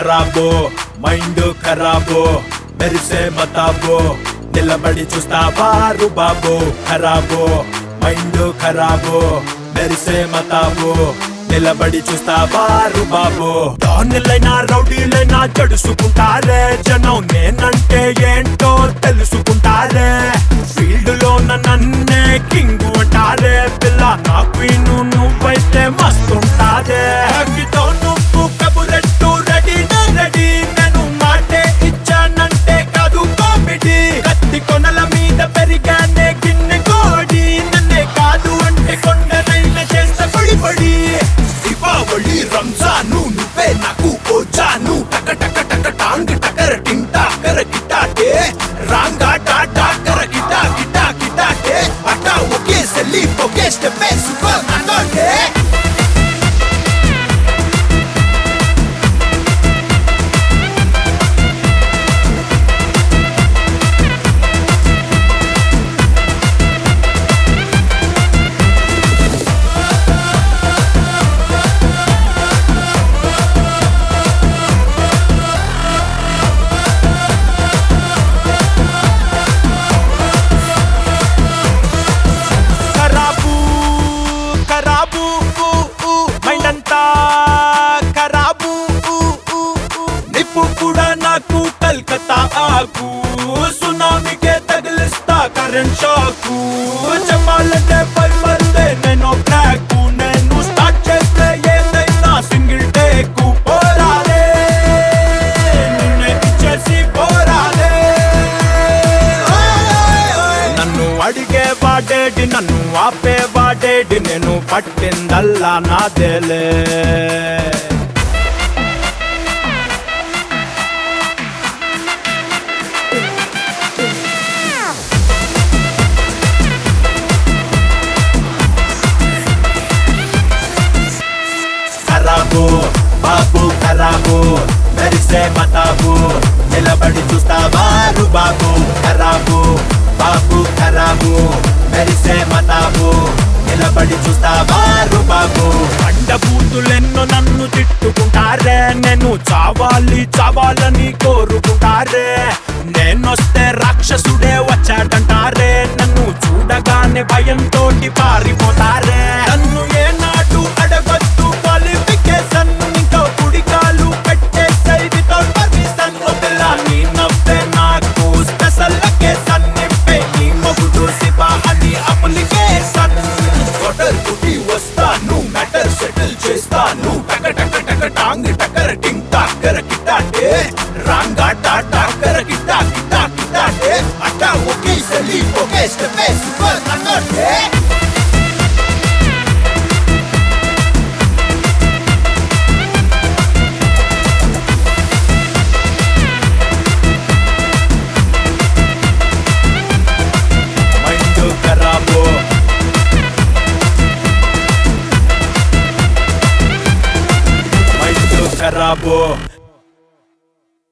ఖరాబో mind ఖరాబో మెరిసే మతాబో నిలబడి చూస్తావారు బాబు ఖరాబో mind ఖరాబో మెరిసే మతాబో నిలబడి చూస్తావారు బాబు డాన్లైనా రౌడీలైనా జడుసుకుంటారే జనం నేనంటే ఏంటో తెలుసుకుంటారే ఫీల్డ్ లో నన్నే కింగ్ అంటారే పిల్ల నా క్వీన్ నువ్వైతే మస్తుంటారే అగ్గితో నువ్వు కబురెట్టు రెడీ రెడీ నేను మాటే ఇచ్చానంటే కాదు కామెడీ కత్తి కొనల మీద పెరిగానే గిన్నె కోడి నన్నే కాదు అంటే కొండనైన చేస్తా పడి పడి దీపావళి రంజాను నువ్వే నాకు ఓజాను టక టక టక టాంగ్ టకర టింగ్ టాకర గిటాటే రాంగా టాటా కర గిటా గిటా గిటాటే అట్టా ఒకే సెల్లి ఒకే స్టెప్ సూపర్ నాటోటే ఖరాబు ఖరాబు ఊ, ఊ, మైండ్ అంతా ఖరాబు ఊ, ఊ, ఊ. నిప్పు కూడా నాకు కల్కత్తా ఆకు సునామీకే తగిలిస్తా కరెంట్ షాకు చెప్పాలంటే పైపర్దే నేను బ్లాక్ నేను స్టార్ట్ చేస్తే ఏదైనా సింగిల్ టేకు పోరాడే నిన్నే ఇచ్చేసి పోరాడే నన్ను అడిగే వాడేటి నన్ను ఆపే వాడేటి నేను పట్టిందల్లా నాదేలే ఖరాబు బాబు ఖరాబు మెరిసే మతాబు నిలబడి చూస్తావారు బాబు ఖరాబు బాబు ఖరాబు మెరిసే మతాబు నిలబడి చూస్తావారు బాబు అండబూతులెన్నో నన్ను తిట్టుకుంటారే నేను చావాలి చావాలని కోరుకుంటారే నేనొస్తే రాక్షసుడే వచ్చాడంటారే నన్ను చూడగానే భయంతో పారిపోతారే నన్ను ఏనాడు అడగొద్దు క్వాలిఫికేషన్ ఇంకా కుడికాలు పెట్టేసై వితౌట్ పర్మిషన్ పిల్ల నీ నవ్వే నాకు స్పెషల్ అకేషన్ నింపే నీ మొగుడు శివ అని అప్లికేషన్ కొటర్ కుటి వస్తాను మ్యాటర్ సెటిల్ చేస్తాను టక టక టక టాంగ్ టకర టింగ్ టాకర కిటాటే రాంగా టాటా కర కిటా కిటా కిటాటే అట్టా ఒకే సెలి ఒకే స్టెప్ సూపర్ నన్నోటే మైండ్ ఖరాబు మైండ్ ఖరాబు